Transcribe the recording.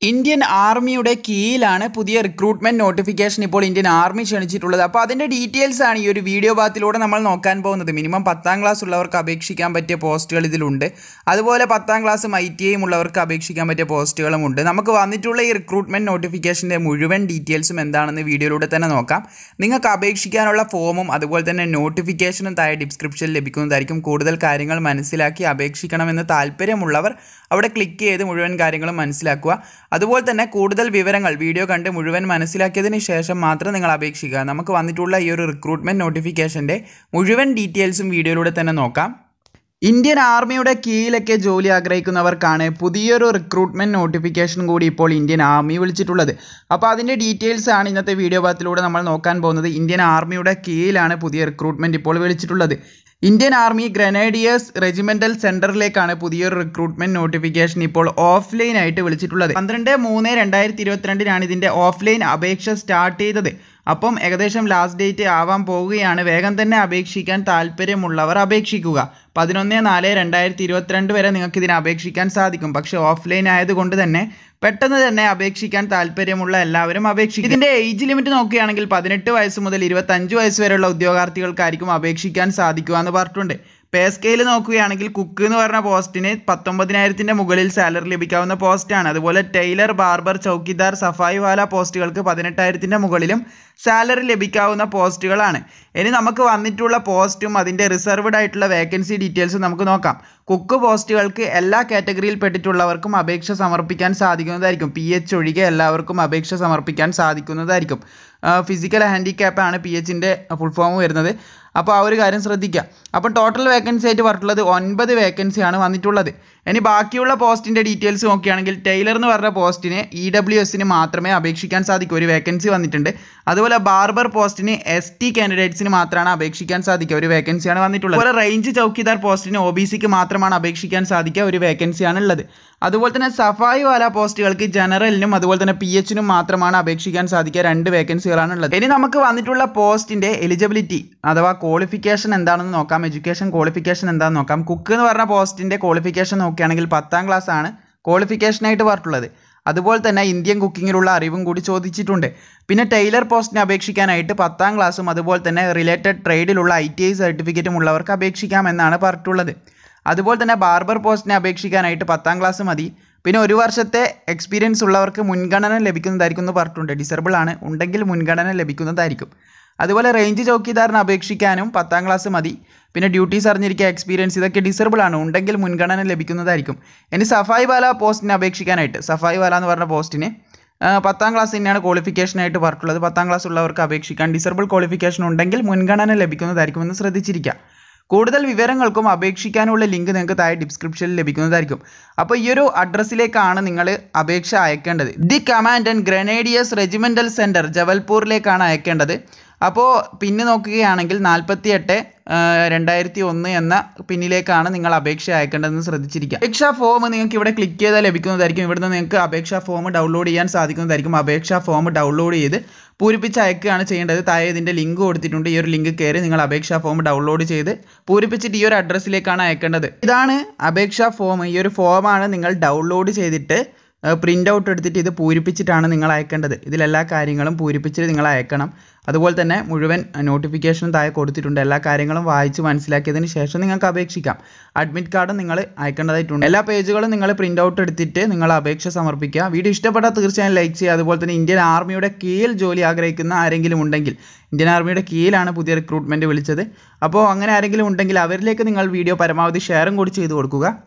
Indian ആർമിയുടെ കീഴിലാണ് പുതിയ റിക്രൂട്ട്മെന്റ് നോട്ടിഫിക്കേഷൻ ഇപ്പോൾ ഇന്ത്യൻ ആർമി ക്ഷണിച്ചിട്ടുള്ളത് അപ്പോൾ അതിൻ്റെ ഡീറ്റെയിൽസ് ആണ് ഈ ഒരു വീഡിയോ ഭാഗത്തിലൂടെ നമ്മൾ നോക്കാൻ പോകുന്നത് മിനിമം പത്താം ക്ലാസ് ഉള്ളവർക്ക് അപേക്ഷിക്കാൻ പറ്റിയ പോസ്റ്റുകൾ ഇതിലുണ്ട് അതുപോലെ പത്താം ക്ലാസ്സും ഐ ടി ഐയും ഉള്ളവർക്ക് അപേക്ഷിക്കാൻ പറ്റിയ പോസ്റ്റുകളും ഉണ്ട് നമുക്ക് വന്നിട്ടുള്ള ഈ റിക്രൂട്ട്മെന്റ് നോട്ടിഫിക്കേഷൻ്റെ മുഴുവൻ ഡീറ്റെയിൽസും എന്താണെന്ന് വീഡിയോയിലൂടെ തന്നെ നോക്കാം നിങ്ങൾക്ക് അപേക്ഷിക്കാനുള്ള ഫോമും അതുപോലെ തന്നെ നോട്ടിഫിക്കേഷനും താഴെ ഡിസ്ക്രിപ്ഷനിൽ ലഭിക്കുന്നതായിരിക്കും കൂടുതൽ കാര്യങ്ങൾ മനസ്സിലാക്കി അപേക്ഷിക്കണമെന്ന് താല്പര്യമുള്ളവർ അവിടെ ക്ലിക്ക് ചെയ്ത് മുഴുവൻ കാര്യങ്ങളും മനസ്സിലാക്കുക അതുപോലെ തന്നെ കൂടുതൽ വിവരങ്ങൾ വീഡിയോ കണ്ട് മുഴുവൻ മനസ്സിലാക്കിയതിന് ശേഷം മാത്രം നിങ്ങൾ അപേക്ഷിക്കുക നമുക്ക് വന്നിട്ടുള്ള ഈ ഒരു റിക്രൂട്ട്മെന്റ് നോട്ടിഫിക്കേഷൻ്റെ മുഴുവൻ ഡീറ്റെയിൽസും വീഡിയോയിലൂടെ തന്നെ നോക്കാം ഇന്ത്യൻ ആർമിയുടെ കീഴിലൊക്കെ ജോലി ആഗ്രഹിക്കുന്നവർക്കാണ് പുതിയൊരു റിക്രൂട്ട്മെന്റ് നോട്ടിഫിക്കേഷൻ കൂടി ഇപ്പോൾ ഇന്ത്യൻ ആർമി വിളിച്ചിട്ടുള്ളത് അപ്പോൾ അതിൻ്റെ ഡീറ്റെയിൽസ് ആണ് ഇന്നത്തെ വീഡിയോ ഭാഗത്തിലൂടെ നമ്മൾ നോക്കാൻ പോകുന്നത് ഇന്ത്യൻ ആർമിയുടെ കീഴിലാണ് പുതിയ റിക്രൂട്ട്മെന്റ് ഇപ്പോൾ വിളിച്ചിട്ടുള്ളത് ഇന്ത്യൻ ആർമി ഗ്രനേഡിയേഴ്സ് റെജിമെന്റൽ സെന്ററിലേക്കാണ് പുതിയൊരു റിക്രൂട്ട്മെന്റ് നോട്ടിഫിക്കേഷൻ ഇപ്പോൾ ഓഫ്ലൈൻ ആയിട്ട് വിളിച്ചിട്ടുള്ളത് പന്ത്രണ്ട് മൂന്ന് രണ്ടായിരത്തി ഇരുപത്തിരണ്ടിനാണ് ഇതിന്റെ ഓഫ്ലൈൻ അപേക്ഷ സ്റ്റാർട്ട് ചെയ്തത് അപ്പം ഏകദേശം ലാസ്റ്റ് ഡേറ്റ് ആവാൻ പോവുകയാണ് വേഗം തന്നെ അപേക്ഷിക്കാൻ താല്പര്യമുള്ളവർ അപേക്ഷിക്കുക പതിനൊന്ന് നാല് രണ്ടായിരത്തി ഇരുപത്തിരണ്ട് വരെ നിങ്ങൾക്ക് ഇതിന് അപേക്ഷിക്കാൻ സാധിക്കും പക്ഷേ ഓഫ്ലൈൻ ആയതുകൊണ്ട് തന്നെ പെട്ടെന്ന് തന്നെ അപേക്ഷിക്കാൻ താല്പര്യമുള്ള എല്ലാവരും അപേക്ഷിക്കും ഇതിന്റെ ഏജ് ലിമിറ്റ് നോക്കുകയാണെങ്കിൽ പതിനെട്ട് വയസ്സ് മുതൽ ഇരുപത്തഞ്ച് വയസ്സ് വരെയുള്ള ഉദ്യോഗാർത്ഥികൾക്കായിരിക്കും അപേക്ഷിക്കാൻ സാധിക്കുക എന്ന് പറഞ്ഞിട്ടുണ്ട് പേ സ്കെയിൽ നോക്കുകയാണെങ്കിൽ കുക്ക് എന്ന് പറഞ്ഞ പോസ്റ്റിന് പത്തൊമ്പതിനായിരത്തിന്റെ മുകളിൽ സാലറി ലഭിക്കാവുന്ന പോസ്റ്റാണ് അതുപോലെ ടൈലർ ബാർബർ ചൗക്കിദാർ സഫായി വാല പോസ്റ്റുകൾക്ക് പതിനെട്ടായിരത്തിന്റെ മുകളിലും സാലറി ലഭിക്കാവുന്ന പോസ്റ്റുകളാണ് ഇനി നമുക്ക് വന്നിട്ടുള്ള പോസ്റ്റും അതിൻ്റെ റിസർവ്ഡ് ആയിട്ടുള്ള വേക്കൻസി ഡീറ്റെയിൽസും നമുക്ക് നോക്കാം കുക്ക് പോസ്റ്റുകൾക്ക് എല്ലാ കാറ്റഗറിയിൽ പെട്ടിട്ടുള്ളവർക്കും അപേക്ഷ സമർപ്പിക്കാൻ സാധിക്കുന്നതായിരിക്കും പി എച്ച് ഒഴികെ എല്ലാവർക്കും അപേക്ഷ സമർപ്പിക്കാൻ സാധിക്കുന്നതായിരിക്കും ഫിസിക്കൽ ഹാൻഡിക്യാപ്പ് ആണ് പി എച്ചിൻ്റെ ഫുൾ ഫോം വരുന്നത് അപ്പോൾ ആ ഒരു കാര്യം ശ്രദ്ധിക്കുക അപ്പം ടോട്ടൽ വേക്കൻസി ആയിട്ട് പറഞ്ഞിട്ടുള്ളത് ഒൻപത് വേക്കൻസിയാണ് വന്നിട്ടുള്ളത് ഇനി ബാക്കിയുള്ള പോസ്റ്റിൻ്റെ ഡീറ്റെയിൽസ് നോക്കുകയാണെങ്കിൽ ടൈലർ എന്ന് പറഞ്ഞ പോസ്റ്റിന് ഇ ഡബ്ല്യു എസിന് മാത്രമേ അപേക്ഷിക്കാൻ സാധിക്കൂ ഒരു വേക്കൻസി വന്നിട്ടുണ്ട് അതുപോലെ ബാർബർ പോസ്റ്റിന് എസ് ടി കാൻഡിഡേറ്റ്സിന് മാത്രമാണ് അപേക്ഷിക്കാൻ സാധിക്കുക ഒരു വേക്കൻസിയാണ് വന്നിട്ടുള്ളത് അതുപോലെ റേഞ്ച് ചൗക്കിദാർ പോസ്റ്റിന് ഒ ബി സിക്ക് മാത്രമാണ് അപേക്ഷിക്കാൻ സാധിക്കുക ഒരു വേക്കൻസിയാണ് ഉള്ളത് അതുപോലെ തന്നെ സഫായി വാല പോസ്റ്റുകൾക്ക് ജനറലിനും അതുപോലെ തന്നെ പി എച്ചിനും മാത്രമാണ് അപേക്ഷിക്കാൻ സാധിക്കുക രണ്ട് വേക്കൻസികളാണ് ഉള്ളത് ഇനി നമുക്ക് വന്നിട്ടുള്ള പോസ്റ്റിന്റെ എലിജിബിലിറ്റി അഥവാ ക്വാളിഫിക്കേഷൻ എന്താണെന്ന് നോക്കാം എഡ്യൂക്കേഷൻ ക്വാളിഫിക്കേഷൻ എന്താണെന്ന് നോക്കാം കുക്ക് എന്ന് പറഞ്ഞ പോസ്റ്റിന്റെ ക്വാളിഫിക്കേഷൻ നോക്കുകയാണെങ്കിൽ പത്താം ക്ലാസ് ആണ് ക്വാളിഫിക്കേഷനായിട്ട് പറഞ്ഞിട്ടുള്ളത് അതുപോലെ തന്നെ ഇന്ത്യൻ കുക്കിങ്ങിലുള്ള അറിവും കൂടി ചോദിച്ചിട്ടുണ്ട് പിന്നെ ടൈലർ പോസ്റ്റിന് അപേക്ഷിക്കാനായിട്ട് പത്താം ക്ലാസ്സും അതുപോലെ തന്നെ റിലേറ്റഡ് ട്രേഡിലുള്ള ഐ ടി ഐ സർട്ടിഫിക്കറ്റും ഉള്ളവർക്ക് അപേക്ഷിക്കാമെന്നാണ് പറഞ്ഞിട്ടുള്ളത് അതുപോലെ തന്നെ ബാർബർ പോസ്റ്റിനെ അപേക്ഷിക്കാനായിട്ട് പത്താം ക്ലാസ് മതി പിന്നെ ഒരു വർഷത്തെ എക്സ്പീരിയൻസ് ഉള്ളവർക്ക് മുൻഗണന ലഭിക്കുന്നതായിരിക്കും എന്ന് പറഞ്ഞിട്ടുണ്ട് ഡിസേബിൾ ആണ് ഉണ്ടെങ്കിൽ മുൻഗണന ലഭിക്കുന്നതായിരിക്കും അതുപോലെ റേഞ്ച് ചൗക്കിദാറിന് അപേക്ഷിക്കാനും പത്താം ക്ലാസ് മതി പിന്നെ ഡ്യൂട്ടീസ് അറിഞ്ഞിരിക്കുക എക്സ്പീരിയൻസ് ഇതൊക്കെ ഡിസേബിൾ ആണ് ഉണ്ടെങ്കിൽ മുൻഗണന ലഭിക്കുന്നതായിരിക്കും ഇനി സഫായി വാല പോസ്റ്റിന് അപേക്ഷിക്കാനായിട്ട് സഫായി വാല എന്ന് പറഞ്ഞ പോസ്റ്റിന് പത്താം ക്ലാസ് തന്നെയാണ് ക്വാളിഫിക്കേഷനായിട്ട് പറഞ്ഞിട്ടുള്ളത് പത്താം ക്ലാസ് ഉള്ളവർക്ക് അപേക്ഷിക്കാൻ ഡിസേബിൾ ക്വാളിഫിക്കേഷൻ ഉണ്ടെങ്കിൽ മുൻഗണന ലഭിക്കുന്നതായിരിക്കുമെന്ന് ശ്രദ്ധിച്ചിരിക്കുക കൂടുതൽ വിവരങ്ങൾക്കും അപേക്ഷിക്കാനുള്ള ലിങ്ക് നിങ്ങൾക്ക് താഴെ ഡിസ്ക്രിപ്ഷനിൽ ലഭിക്കുന്നതായിരിക്കും അപ്പോൾ ഈ ഒരു അഡ്രസ്സിലേക്കാണ് നിങ്ങൾ അപേക്ഷ അയക്കേണ്ടത് the command and grenadiers regimental centre ജബൽപൂരിലേക്കാണ് അയക്കേണ്ടത് അപ്പോൾ പിന്ന് നോക്കുകയാണെങ്കിൽ നാൽപ്പത്തി എട്ട് രണ്ടായിരത്തി ഒന്ന് എന്ന പിന്നിലേക്കാണ് നിങ്ങൾ അപേക്ഷ അയക്കേണ്ടതെന്ന് ശ്രദ്ധിച്ചിരിക്കുക അപേക്ഷാ ഫോം നിങ്ങൾക്ക് ഇവിടെ ക്ലിക്ക് ചെയ്താൽ ലഭിക്കുന്നതായിരിക്കും ഇവിടുന്ന് നിങ്ങൾക്ക് അപേക്ഷാ ഫോം ഡൗൺലോഡ് ചെയ്യാൻ സാധിക്കുന്നതായിരിക്കും അപേക്ഷാ ഫോം ഡൗൺലോഡ് ചെയ്ത് പൂരിപ്പിച്ച് അയക്കുകയാണ് ചെയ്യേണ്ടത് താഴെ ഇതിൻ്റെ ലിങ്ക് കൊടുത്തിട്ടുണ്ട് ഈ ഒരു ലിങ്ക് കയറി നിങ്ങൾ അപേക്ഷാ ഫോം ഡൗൺലോഡ് ചെയ്ത് പൂരിപ്പിച്ചിട്ട് ഈ ഒരു അഡ്രസ്സിലേക്കാണ് അയക്കേണ്ടത് ഇതാണ് അപേക്ഷാ ഫോം ഈ ഒരു ഫോമാണ് നിങ്ങൾ ഡൗൺലോഡ് ചെയ്തിട്ട് പ്രിൻ്റ് ഔട്ട് എടുത്തിട്ട് ഇത് പൂരിപ്പിച്ചിട്ടാണ് നിങ്ങൾ അയക്കേണ്ടത് ഇതിലെല്ലാ കാര്യങ്ങളും പൂരിപ്പിച്ചിട്ട് നിങ്ങൾ അയക്കണം അതുപോലെ തന്നെ മുഴുവൻ നോട്ടിഫിക്കേഷനും താഴെ കൊടുത്തിട്ടുണ്ട് എല്ലാ കാര്യങ്ങളും വായിച്ച് മനസ്സിലാക്കിയതിന് ശേഷം നിങ്ങൾക്ക് അപേക്ഷിക്കാം അഡ്മിറ്റ് കാർഡും നിങ്ങൾ അയക്കേണ്ടതായിട്ടുണ്ട് എല്ലാ പേജുകളും നിങ്ങൾ പ്രിൻ്റ് ഔട്ട് എടുത്തിട്ട് നിങ്ങൾ അപേക്ഷ സമർപ്പിക്കുക വീഡിയോ ഇഷ്ടപ്പെട്ടാൽ തീർച്ചയായും ലൈക്ക് ചെയ്യുക അതുപോലെ തന്നെ ഇന്ത്യൻ ആർമിയുടെ കീഴിൽ ജോലി ആഗ്രഹിക്കുന്ന ആരെങ്കിലും ഉണ്ടെങ്കിൽ ഇന്ത്യൻ ആർമിയുടെ കീഴിലാണ് പുതിയ റിക്രൂട്ട്മെൻറ്റ് വിളിച്ചത് അപ്പോൾ അങ്ങനെ ആരെങ്കിലും ഉണ്ടെങ്കിൽ അവരിലേക്ക് നിങ്ങൾ വീഡിയോ പരമാവധി ഷെയറും കൂടി ചെയ്ത് കൊടുക്കുക